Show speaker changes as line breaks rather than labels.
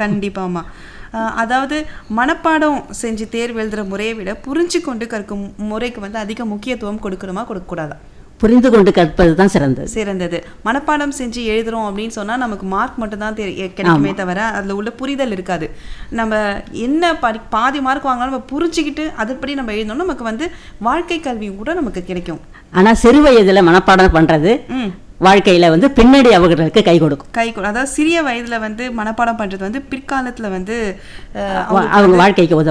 கண்டிப்பாம்மா அஹ் அதாவது மனப்பாடம் செஞ்சு தேர்வு எழுதுற முறையை விட புரிஞ்சு கொண்டு கற்கும் முறைக்கு வந்து அதிக முக்கியத்துவம் கொடுக்கணுமா கொடுக்கக்கூடாதா
புரிந்து கொண்டு கற்பது தான் சிறந்தது
சிறந்தது மனப்பாடம் செஞ்சு எழுதுறோம் அப்படின்னு சொன்னா நமக்கு மார்க் மட்டும் தான் தெரி கிடைக்குமே தவிர அதுல உள்ள புரிதல் இருக்காது நம்ம என்ன படி பாதி மார்க் வாங்கினாலும் நம்ம புரிஞ்சுக்கிட்டு அதுபடி நம்ம எழுதணும் நமக்கு வந்து வாழ்க்கை கல்வி கூட நமக்கு கிடைக்கும்
ஆனா சிறு வயதுல மனப்பாடம் பண்றது
ம்
வாழ்க்கையில வந்து பின்னாடி அவர்களுக்கு கை கொடுக்கும்
கை கொடு- அதாவது சிறிய வயதுல வந்து மனப்பாடம் பண்றது வந்து பிற்காலத்துல வந்து அஹ்,
அவங்க வாழ்க்கைக்கு உதவும்